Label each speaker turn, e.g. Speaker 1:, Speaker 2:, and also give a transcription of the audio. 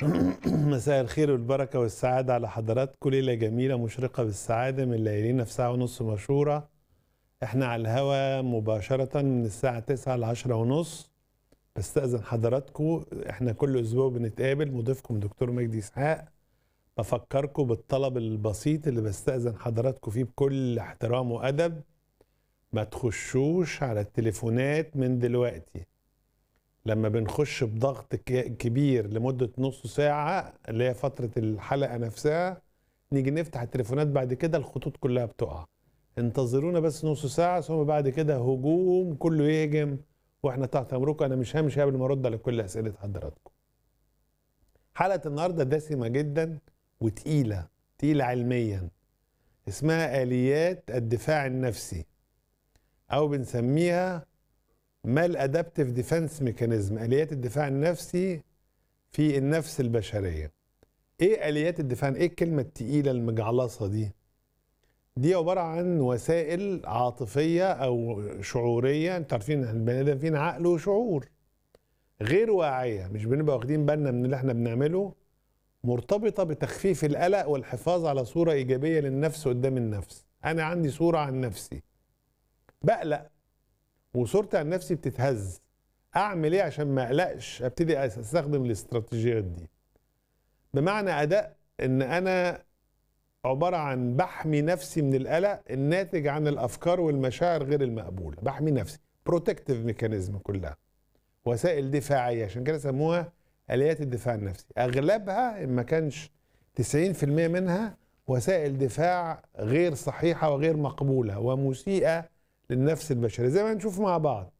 Speaker 1: مساء الخير والبركة والسعادة على حضراتكم ليلة جميلة مشرقة بالسعادة من ليالينا في ساعة ونص مشهورة احنا على الهوا مباشرة من الساعة 9 ل 10 ونص بستأذن حضراتكم احنا كل اسبوع بنتقابل مضيفكم دكتور مجدي اسحاق بفكركم بالطلب البسيط اللي بستأذن حضراتكم فيه بكل احترام وأدب ما تخشوش على التليفونات من دلوقتي لما بنخش بضغط ك- كبير لمدة نص ساعة اللي هي فترة الحلقة نفسها نيجي نفتح التليفونات بعد كده الخطوط كلها بتقع انتظرونا بس نص ساعة ثم بعد كده هجوم كله يهجم واحنا تحت امركم انا مش همشي قبل ما ارد على كل اسئلة حضراتكم حلقة النهاردة دسمة جدا وتقيلة تقيلة علميا اسمها آليات الدفاع النفسي أو بنسميها مال ادابتيف ديفense ميكانيزم اليات الدفاع النفسي في النفس البشريه ايه اليات الدفاع ايه الكلمه التقيله المجعلصه دي دي عباره عن وسائل عاطفيه او شعوريه انتوا عارفين ان البني ادم فينا عقل وشعور غير واعيه مش بنبقى واخدين بالنا من اللي احنا بنعمله مرتبطه بتخفيف القلق والحفاظ على صوره ايجابيه للنفس قدام النفس انا عندي صوره عن نفسي بقلق وصورتي عن نفسي بتتهز اعمل ايه عشان ما اقلقش ابتدي استخدم الاستراتيجيات دي بمعنى اداء ان انا عباره عن بحمي نفسي من القلق الناتج عن الافكار والمشاعر غير المقبوله بحمي نفسي بروتكتيف ميكانيزم كلها وسائل دفاعيه عشان كده سموها اليات الدفاع النفسي اغلبها ان ما كانش 90% منها وسائل دفاع غير صحيحه وغير مقبوله ومسيئه للنفس البشريه زي ما نشوف مع بعض